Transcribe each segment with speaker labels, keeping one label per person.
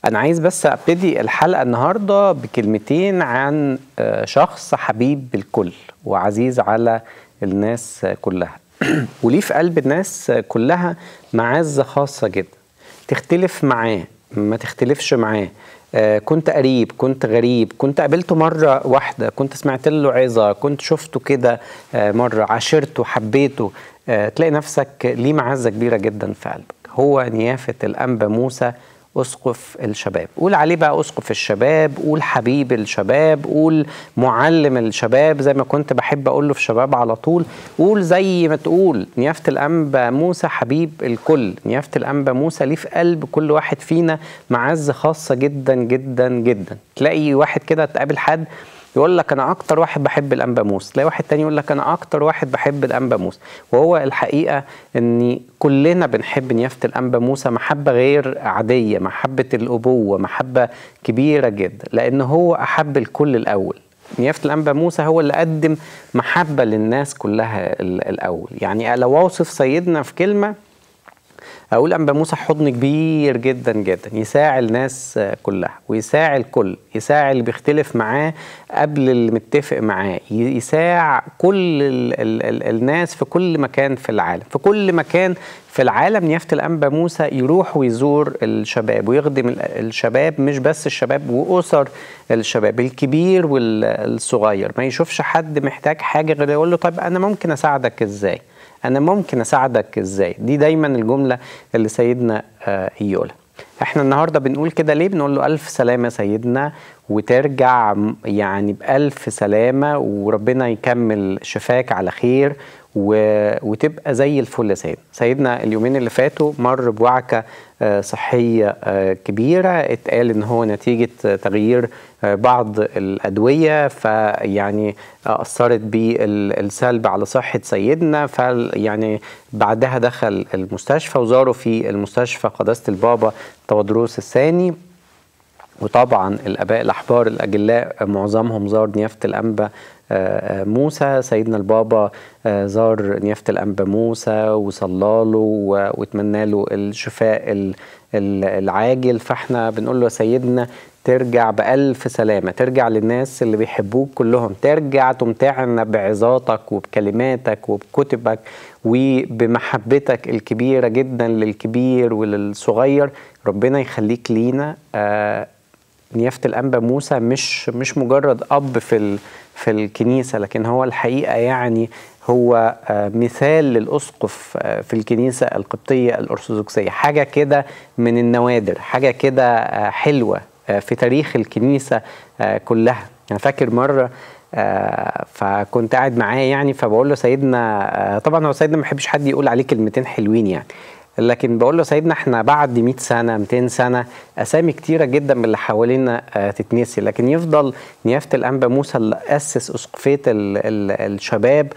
Speaker 1: أنا عايز بس أبتدي الحلقة النهاردة بكلمتين عن آه، شخص حبيب بالكل وعزيز على الناس كلها وليه في قلب الناس كلها معزة خاصة جدا تختلف معاه ما تختلفش معاه آه، كنت قريب كنت غريب كنت قابلته مرة واحدة كنت سمعت له عظة كنت شفته كده آه، مرة عاشرته حبيته آه، تلاقي نفسك ليه معزة كبيرة جدا في قلبك هو نيافة الأنبا موسى اسقف الشباب قول عليه بقى اسقف الشباب قول حبيب الشباب قول معلم الشباب زي ما كنت بحب اقول له في شباب على طول قول زي ما تقول نيافه الانبا موسى حبيب الكل نيافه الانبا موسى ليه في قلب كل واحد فينا معزه خاصه جدا جدا جدا تلاقي واحد كده تقابل حد يقول لك انا اكتر واحد بحب الانبا موسى تلاقي واحد تاني يقول لك انا اكتر واحد بحب الانبا موسى وهو الحقيقه ان كلنا بنحب نيافه الانبا موسى محبه غير عاديه محبه الابوه محبه كبيره جدا لان هو احب الكل الاول نيافه الانبا موسى هو اللي قدم محبه للناس كلها ال- الاول يعني لو اوصف سيدنا في كلمه اقول انبا موسى حضن كبير جدا جدا يساعي الناس آه، كلها ويساعي الكل يساعي اللي بيختلف معاه قبل اللي متفق معاه ي- يساع كل ال ال ال الناس في كل مكان في العالم في كل مكان في العالم نيافة الأنبا موسى يروح ويزور الشباب ويخدم ال- الشباب مش بس الشباب وأسر الشباب الكبير والصغير ما يشوفش حد محتاج حاجة غير يقول له طيب أنا ممكن أساعدك إزاي انا ممكن اساعدك ازاي دي دايما الجمله اللي سيدنا آه، يقولها احنا النهارده بنقول كده ليه بنقول له الف سلامه سيدنا وترجع م- يعني بالف سلامه وربنا يكمل شفاك على خير و... وتبقى زي الفل يا سيدنا سيدنا اليومين اللي فاتوا مر بوعكه آه، صحيه آه، كبيره اتقال ان هو نتيجه آه، تغيير آه، بعض الادويه فيعني آه، اثرت بالسلب على صحه سيدنا فيعني بعدها دخل المستشفى وزاروا في المستشفى قداسه البابا تودروس الثاني وطبعا الاباء الاحبار الاجلاء معظمهم زار نيافه الانبا آه، آه، موسى سيدنا البابا آه، زار نيافه الانبا موسى وصلى له و- واتمنى له الشفاء ال- ال- العاجل فاحنا بنقول له يا سيدنا ترجع بألف سلامة ترجع للناس اللي بيحبوك كلهم ترجع تمتعنا بعظاتك وبكلماتك وبكتبك وبمحبتك الكبيرة جدا للكبير وللصغير ربنا يخليك لينا آه نيافة الأنبا موسى مش مش مجرد أب في ال في الكنيسة لكن هو الحقيقة يعني هو آه، مثال للأسقف آه، في الكنيسة القبطية الأرثوذكسية حاجة كده من النوادر حاجة كده آه، حلوة آه، في تاريخ الكنيسة آه، كلها أنا فاكر مرة آه، فكنت قاعد معاه يعني فبقول له سيدنا آه، طبعا هو سيدنا ما بيحبش حد يقول عليه كلمتين حلوين يعني لكن بقول له سيدنا احنا بعد 100 سنه 200 سنه اسامي كتيره جدا من اللي حوالينا آه، تتنسي لكن يفضل نيافه الانبا موسى اللي اسس اسقفيه ال ال الشباب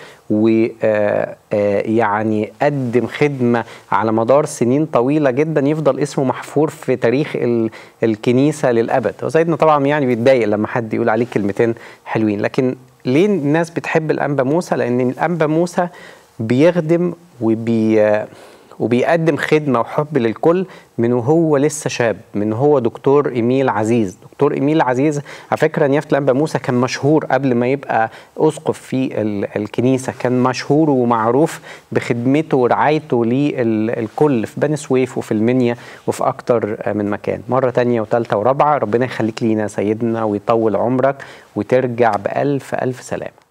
Speaker 1: ويعني قدم خدمه على مدار سنين طويله جدا يفضل اسمه محفور في تاريخ ال الكنيسه للابد وسيدنا طبعا يعني بيتضايق لما حد يقول عليه كلمتين حلوين لكن ليه الناس بتحب الانبا موسى لان الانبا موسى بيخدم وبي وبيقدم خدمه وحب للكل من وهو لسه شاب من هو دكتور ايميل عزيز دكتور ايميل عزيز على فكره نيافه الانبا موسى كان مشهور قبل ما يبقى اسقف في ال- الكنيسه كان مشهور ومعروف بخدمته ورعايته للكل في بني سويف وفي المنيا وفي اكتر من مكان مره تانية وثالثه ورابعه ربنا يخليك لينا يا سيدنا ويطول عمرك وترجع بالف الف سلامه